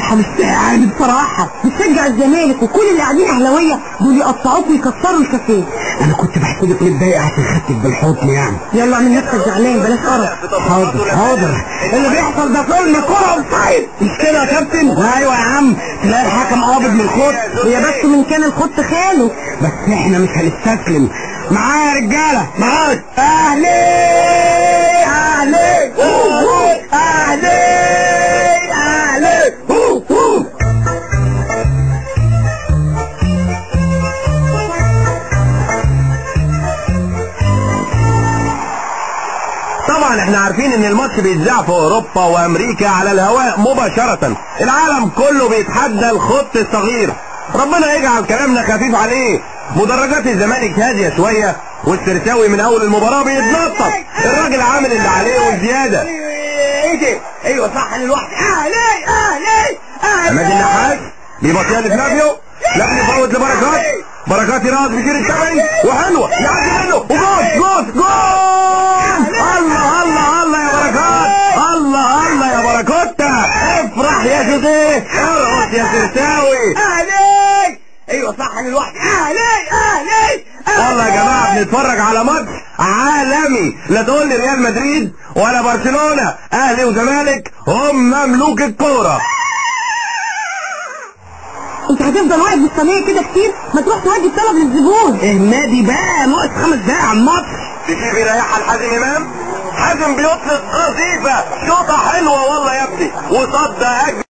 بصراحة مش يعني بصراحة بتشجع الزمالك وكل اللي قاعدين اهلاوية دول يقطعوك ويكسروا الكافيه انا كنت بحسبك متضايقة عشان خدتك بالحضن يعني يلا اعمل نفسك زعلان بلاش قرف حاضر حاضر اللي بيحصل ده فيلم كرة وفايت مش كده يا كابتن ايوه يا عم تلاقي الحكم قابض من الخط هي بس من كان الخط خاله بس احنا مش هنستسلم معايا يا رجالة معاك اهلي اهلي هو هو. اهلي اهلي هو هو. طبعا احنا عارفين ان الماتش بيتذاع في اوروبا وامريكا على الهواء مباشرة العالم كله بيتحدى الخط الصغير ربنا يجعل كلامنا خفيف عليه مدرجات الزمالك هادية شوية والسرساوي من اول المباراة بيتنطط الراجل عامل اللي عليه وزيادة ايه ده ايوه صح انا لوحدي اهلي اهلي عماد النحاس بيبطيها لفلافيو لابني فوت لبركات بركات راس بيشيل الثمن وحلوه يعدي منه وجول جول جول الله الله الله يا بركات الله الله يا بركوتة افرح يا جوزيه ارقص يا سرساوي اهلي ايوه صح انا لوحدي اهلي اهلي والله يا جماعه بنتفرج على ماتش عالمي لا تقول لي ريال مدريد ولا برشلونه اهلي وزمالك هم مملوك الكوره انت هتفضل واقف بالصينية كده كتير ما تروح تودي الطلب للزبون النادي بقى ناقص خمس دقايق على الماتش تجيب يريحها الحازم امام حازم بيطلق قذيفه شوطه حلوه والله يا ابني وصد اجل